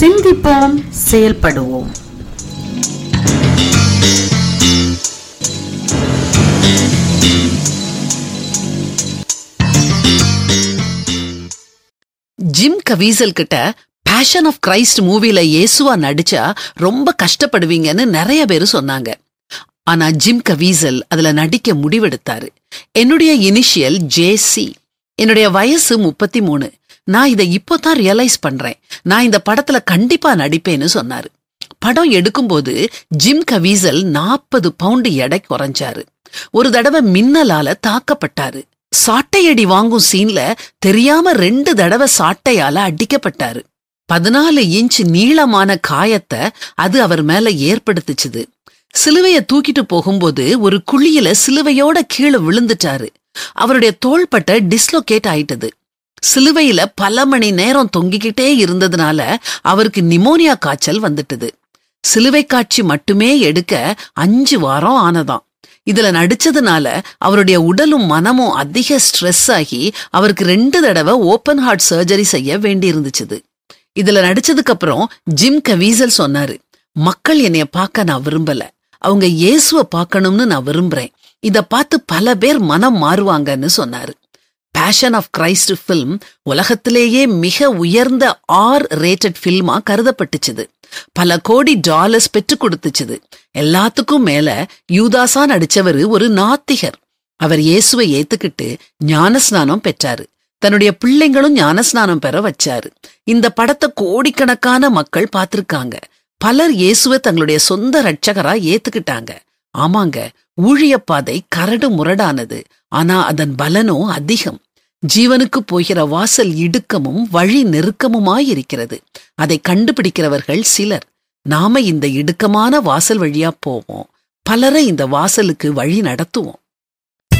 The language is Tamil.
சிந்திப்போம் செயல்படுவோம் ஜிம் கவீசல் கிட்ட பேஷன் ஆஃப் கிரைஸ்ட் மூவில இயேசுவா நடிச்சா ரொம்ப கஷ்டப்படுவீங்கன்னு நிறைய பேர் சொன்னாங்க ஆனா ஜிம் கவீசல் அதுல நடிக்க முடிவெடுத்தாரு என்னுடைய இனிஷியல் ஜேசி என்னுடைய வயசு முப்பத்தி மூணு நான் இதை இப்போதான் ரியலைஸ் பண்றேன் நான் இந்த படத்துல கண்டிப்பா நடிப்பேன்னு சொன்னாரு படம் எடுக்கும்போது ஜிம் கவீசல் நாற்பது பவுண்டு எடை குறைஞ்சாரு ஒரு தடவை மின்னலால தாக்கப்பட்டாரு சாட்டையடி வாங்கும் சீன்ல தெரியாம ரெண்டு தடவை சாட்டையால அடிக்கப்பட்டாரு பதினாலு இன்ச் நீளமான காயத்தை அது அவர் மேல ஏற்படுத்துச்சுது சிலுவைய தூக்கிட்டு போகும்போது ஒரு குழியில சிலுவையோட கீழே விழுந்துட்டாரு அவருடைய தோள்பட்டை டிஸ்லோகேட் ஆயிட்டது சிலுவையில பல மணி நேரம் தொங்கிக்கிட்டே இருந்ததுனால அவருக்கு நிமோனியா காய்ச்சல் வந்துட்டது சிலுவை காட்சி மட்டுமே எடுக்க அஞ்சு வாரம் ஆனதாம் இதுல நடிச்சதுனால அவருடைய உடலும் மனமும் அதிக ஸ்ட்ரெஸ் ஆகி அவருக்கு ரெண்டு தடவை ஓப்பன் ஹார்ட் சர்ஜரி செய்ய வேண்டி இருந்துச்சுது இதுல நடிச்சதுக்கு அப்புறம் ஜிம் கவீசல் சொன்னாரு மக்கள் என்னைய பார்க்க நான் விரும்பல அவங்க இயேசுவ பார்க்கணும்னு நான் விரும்புறேன் இத பார்த்து பல பேர் மனம் மாறுவாங்கன்னு சொன்னாரு பேஷன் ஆஃப் கிரைஸ்ட் ஃபில்ம் உலகத்திலேயே மிக உயர்ந்த ஆர் ரேட்டட் ஃபில்மா கருதப்பட்டுச்சுது பல கோடி டாலர்ஸ் பெற்று கொடுத்துச்சுது எல்லாத்துக்கும் மேல யூதாசா நடிச்சவரு ஒரு நாத்திகர் அவர் இயேசுவை ஏத்துக்கிட்டு ஞானஸ்நானம் பெற்றாரு தன்னுடைய பிள்ளைங்களும் ஞானஸ்நானம் பெற வச்சாரு இந்த படத்தை கோடிக்கணக்கான மக்கள் பார்த்திருக்காங்க பலர் இயேசுவை தங்களுடைய சொந்த ரட்சகரா ஏத்துக்கிட்டாங்க ஆமாங்க ஊழிய பாதை கரடு முரடானது ஆனா அதன் பலனோ அதிகம் ஜீவனுக்கு போகிற வாசல் இடுக்கமும் வழி நெருக்கமுமாயிருக்கிறது அதை கண்டுபிடிக்கிறவர்கள் சிலர் நாம இந்த இடுக்கமான வாசல் வழியா போவோம் பலரை இந்த வாசலுக்கு வழி நடத்துவோம்